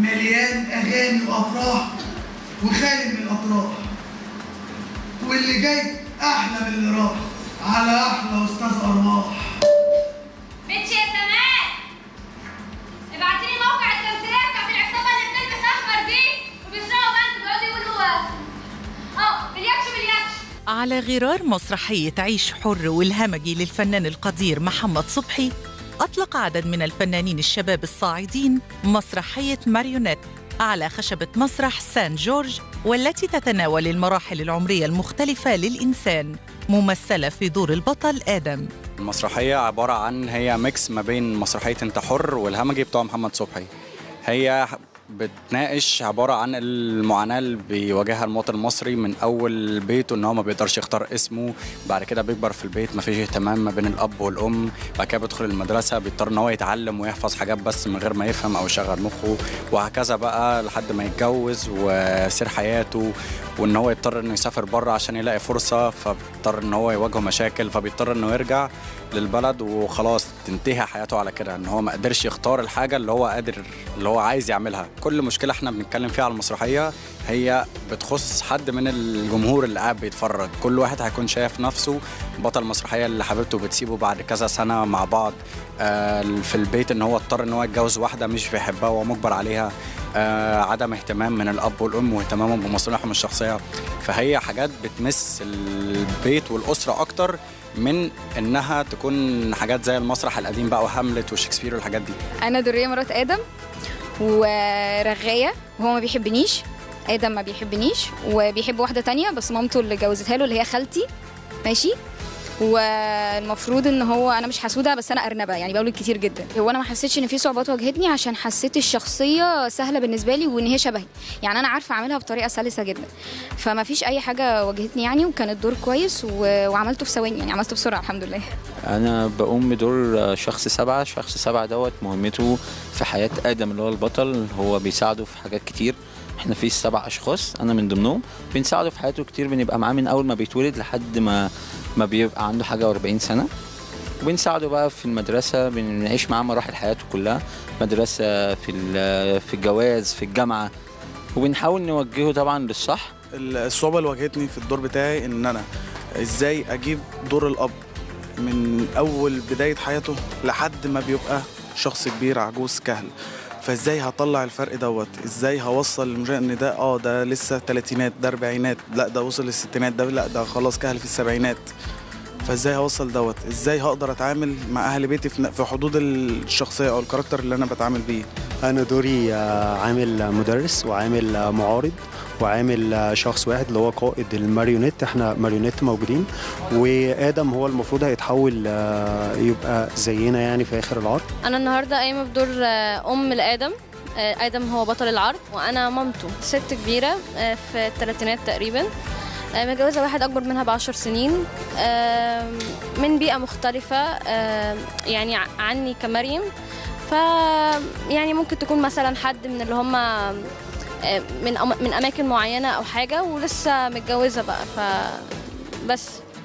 مليان اغاني وافراح وخالي من الافراح واللي جاي احلى من اللي راح على احلى استاذ ارواح بنتي يا سماء ابعتي لي موقع التمثيليه بتاعت العصابه اللي بتلبس احمر دي وبيسرقوا بنك بيقعدوا يقولوا اه بالياتش بالياتش على غرار مسرحية عيش حر والهمجي للفنان القدير محمد صبحي أطلق عدد من الفنانين الشباب الصاعدين مسرحية ماريونيت على خشبة مسرح سان جورج والتي تتناول المراحل العمرية المختلفة للإنسان ممثلة في دور البطل آدم المسرحية عبارة عن هي ميكس ما بين مسرحية انت حر والهمجي بتوع محمد صبحي هي بتناقش عبارة عن المعاناة اللي بيواجهها المواطن المصري من أول بيته إن هو ما بيقدرش يختار اسمه بعد كده بيكبر في البيت ما فيش اهتمام ما بين الأب والأم بعد كده بيدخل المدرسة بيضطر إن هو يتعلم ويحفظ حاجات بس من غير ما يفهم أو يشغل مخه وهكذا بقى لحد ما يتجوز وسير حياته وإن هو يضطر إنه يسافر بره عشان يلاقي فرصة فبيضطر إن هو يواجه مشاكل فبيضطر إنه يرجع للبلد وخلاص تنتهي حياته على كده ان هو ما قدرش يختار الحاجه اللي هو قادر اللي هو عايز يعملها كل مشكله احنا بنتكلم فيها على المسرحيه هي بتخص حد من الجمهور اللي قاعد بيتفرج كل واحد هيكون شايف نفسه بطل المسرحيه اللي حبيبته بتسيبه بعد كذا سنه مع بعض آه في البيت ان هو اضطر ان هو يتجوز واحده مش بيحبها وهو مجبر عليها آه عدم اهتمام من الاب والام واهتمامهم بمصالحهم الشخصيه فهي حاجات بتمس البيت والاسره اكتر من انها تكون حاجات زي المسرح القديم بقى وهاملت وشكسبير والحاجات دي انا دريه مرات ادم ورغايه وهو ما بيحبنيش ادم ما بيحبنيش وبيحب واحده تانية بس مامته اللي جوزتها له اللي هي خالتي ماشي والمفروض ان هو انا مش حسوده بس انا ارنبه يعني بقول كتير جدا هو انا ما حسيتش ان في صعوبات واجهتني عشان حسيت الشخصيه سهله بالنسبه لي وان هي شبهي يعني انا عارفه اعملها بطريقه سلسه جدا فما فيش اي حاجه واجهتني يعني وكان الدور كويس و... وعملته في ثواني يعني عملته بسرعه الحمد لله انا بقوم بدور شخص سبعة شخص سبعة دوت مهمته في حياة ادم اللي هو البطل هو بيساعده في حاجات كتير احنا في سبع اشخاص انا من ضمنهم بنساعده في حياته كتير بنبقى معاه من اول ما بيتولد لحد ما ما بيبقى عنده حاجه و40 سنه وبنساعده بقى في المدرسه بنعيش معاه مراحل حياته كلها مدرسه في في الجواز في الجامعه وبنحاول نوجهه طبعا للصح الصعوبه اللي واجهتني في الدور بتاعي ان انا ازاي اجيب دور الاب من اول بدايه حياته لحد ما بيبقى شخص كبير عجوز كهل فازاي هطلع الفرق دوت ازاي هوصل للمشاهد ان ده اه ده لسه تلاتينات ده اربعينات لا ده وصل للستينات ده لا ده خلاص كهل في السبعينات فازاي هوصل دوت ازاي هقدر اتعامل مع اهل بيتي في حدود الشخصيه او الكاركتر اللي انا بتعامل بيه انا دوري عامل مدرس وعامل معارض وعامل شخص واحد اللي هو قائد الماريونيت احنا ماريونيت موجودين وادم هو المفروض هيتحول يبقى زينا يعني في اخر العرض انا النهارده قايمه بدور ام لادم ادم هو بطل العرض وانا مامته ست كبيره في الثلاثينات تقريبا متجوزة واحد أكبر منها بعشر سنين من بيئة مختلفة يعني عني كمريم ف يعني ممكن تكون مثلا حد من اللي هم من من اماكن معينه او حاجه ولسه متجوزه بقى ف بس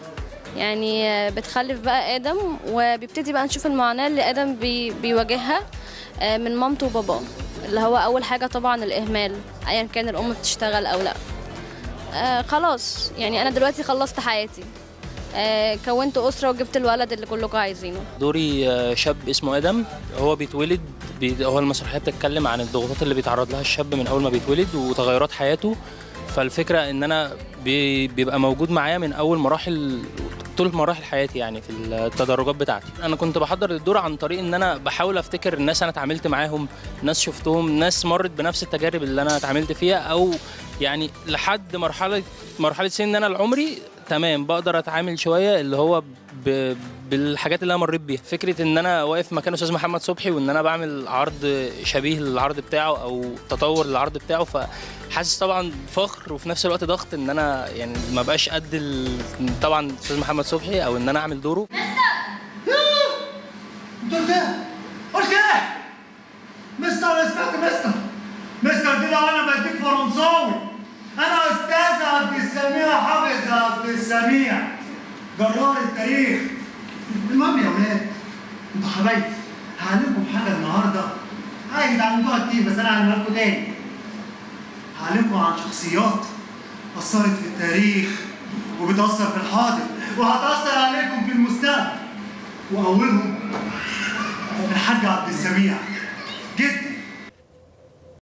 يعني بتخلف بقى ادم وبيبتدي بقى نشوف المعاناه اللي ادم بي بيواجهها من مامته وباباه اللي هو اول حاجه طبعا الاهمال ايا كان الام بتشتغل او لا آه خلاص يعني انا دلوقتي خلصت حياتي آه كونت اسره وجبت الولد اللي كلكم عايزينه دوري آه شاب اسمه ادم هو بيتولد بي هو المسرحيه بتتكلم عن الضغوطات اللي بيتعرض لها الشاب من اول ما بيتولد وتغيرات حياته فالفكره ان انا بي بيبقى موجود معايا من اول مراحل طول مراحل حياتي يعني في التدرجات بتاعتي انا كنت بحضر الدور عن طريق ان انا بحاول افتكر الناس انا اتعاملت معاهم ناس شفتهم ناس مرت بنفس التجارب اللي انا اتعاملت فيها او يعني لحد مرحله مرحله سن انا العمري تمام بقدر اتعامل شويه اللي هو ب... بالحاجات اللي انا مريت بيها فكره ان انا واقف مكان استاذ محمد صبحي وان انا بعمل عرض شبيه للعرض بتاعه او تطور للعرض بتاعه فحاسس طبعا فخر وفي نفس الوقت ضغط ان انا يعني ما بقاش قد ال... طبعا استاذ محمد صبحي او ان انا اعمل دوره قلت ايه؟ قلت ايه؟ مستر انا سمعت مستر مستر دي لو انا بديك فرنساوي انا استاذ عبد السميع حافظ عبد السميع جرار التاريخ المهم يا ولاد انتوا حبايبي هعلمكم حاجه النهارده جايز عندها كتير بس انا هعلمها لكم تاني هعلمكم عن شخصيات اثرت في التاريخ وبتاثر في الحاضر وهتاثر عليكم في المستقبل واولهم الحاج عبد السميع